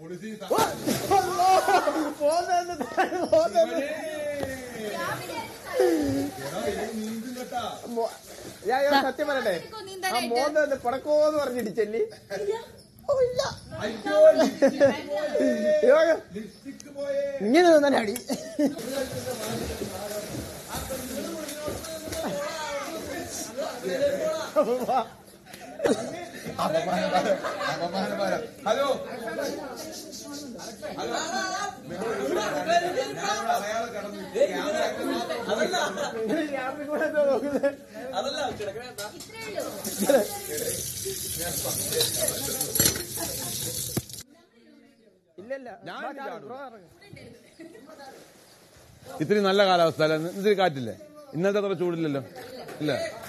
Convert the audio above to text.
കുളിസി നീന്തും കേട്ടാ ഞാൻ ഞാൻ സത്യം പറയട്ടെ ആ മോന്ന് പടക്കോന്ന് പറഞ്ഞിട്ട് ചെല്ലി ഓ, ഇല്ല. അയ്യോ അയ്യോ, അയ്യോ. ലിപ്സ്റ്റിക് പോയേ ഇങ്ങനെ തന്നെ അടി അപമാനഭാരം അപമാനഭാരം ഹലോ ഹലോ ഞാനിവിടെ അറിയാതെ കിടന്നു ക്യാമറ ക്യാമ്പിൽ കൂടെ എന്തോ നോക്കുന്നത് ഇല്ലല്ല ഞാൻ വാ, ചാട്, ചാടും. ബ്രോ ഇറങ്ങ്. ഇത്തിരി നല്ല കാലാവസ്ഥ അല്ല ഇത്തിരി കാറ്റില്ലേ ഇന്നത്തെ അത്ര ചൂടില്ലല്ലോ ഇല്ല